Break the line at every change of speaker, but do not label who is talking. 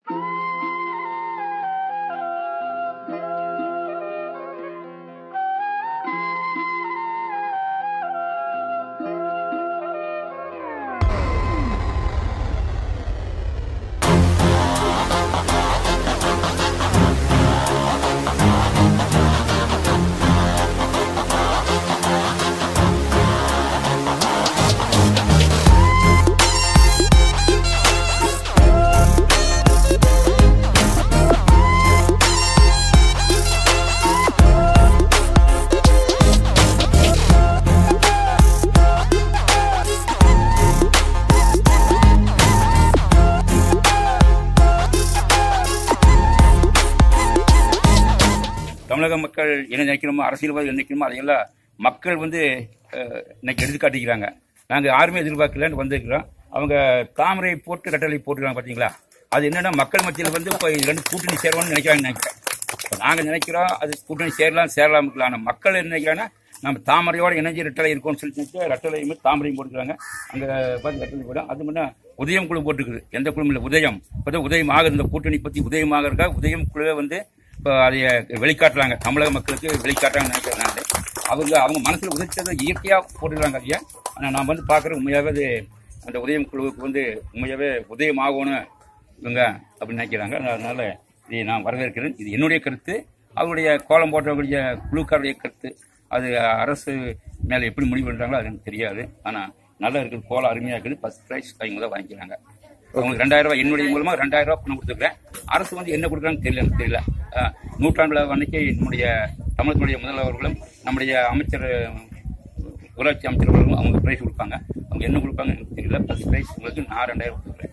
தமிழக மக்கள் என்ன நினைக்கணுமோ அரசியல்வாதி என்ன நினைக்கணுமோ அதையெல்லாம் மக்கள் வந்து அஹ், இன்னைக்கு எடுத்து காட்டிக்கிறாங்க நாங்கள் யாருமே எதிர்பார்க்கலன்னு வந்திருக்கிறோம் அவங்க தாமரை போட்டு கட்டளை போட்டுருக்காங்க பார்த்தீங்களா அது என்னன்னா மக்கள் மத்தியில் வந்து இப்போ இது ரெண்டு கூட்டணி சேருவோம்னு நினைக்கிறாங்க நினைக்கிறேன் இப்போ நாங்கள் நினைக்கிறோம் அது கூட்டணி சேரலாம் சேரலாம் இருக்கலாம் ஆனால் மக்கள் என்ன நினைக்கிறாங்கன்னா நம்ம தாமரையோட இணைஞ்சு ரெட்டலை இருக்கும்னு சொல்லி நினைச்சு ரெட்டலையும் தாமரையும் போட்டுக்கிறாங்க அங்கே பார்த்து ரெட்டலை போடும் அது முன்னே உதயம் குழு போட்டுருக்குது எந்த குழுவும் இல்லை உதயம் இப்போ உதயம் ஆகுது இந்த கூட்டணி பற்றி உதயம் ஆகிறக்கா உதயம் குழுவை வந்து இப்போ அதை வெளிக்காட்டுறாங்க தமிழக மக்களுக்கு வெளிக்காட்டுறாங்கன்னு நினைக்கிறேன் நான் அவங்க அவங்க மனசில் உதிச்சதை இயற்கையாக போட்டுக்கிறாங்க ஐயா ஆனால் நான் வந்து பார்க்குற உண்மையாகவே அது அந்த உதயம் குழுவுக்கு வந்து உண்மையாகவே உதயம் ஆகணும் இவங்க அப்படின்னு நினைக்கிறாங்க அதனால இதை நான் வரவேற்கிறேன் இது என்னுடைய கருத்து அவருடைய கோலம் போட்டவங்களுடைய குழுக்காருடைய கருத்து அது அரசு மேலே எப்படி முடிவு பண்ணுறாங்களோ அது எனக்கு தெரியாது ஆனால் நல்லா இருக்குது கோலம் அருமையாக இருக்குது ஃபர்ஸ்ட் ப்ரைஸ் அவங்க தான் வாங்கிக்கிறாங்க அவங்களுக்கு ரெண்டாயிரம் ரூபாய் என்னுடைய மூலமா ரெண்டாயிரம் ரூபாய் பணம் கொடுத்துருக்கேன் அரசு வந்து என்ன கொடுக்குறாங்கன்னு தெரியல எனக்கு தெரியல அஹ், நூற்றாண்டுல அன்னைக்கு நம்முடைய தமிழகத்துடைய முதல்வர்களும் நம்முடைய அமைச்சர் ஊராட்சி அமைச்சர்களும் அவங்க பிரைஸ் கொடுப்பாங்க அவங்க என்ன கொடுப்பாங்க எனக்கு தெரியல ஃபர்ஸ்ட் பிரைஸ் உங்களுக்கு நான் ரெண்டாயிரம் கொடுக்குறேன்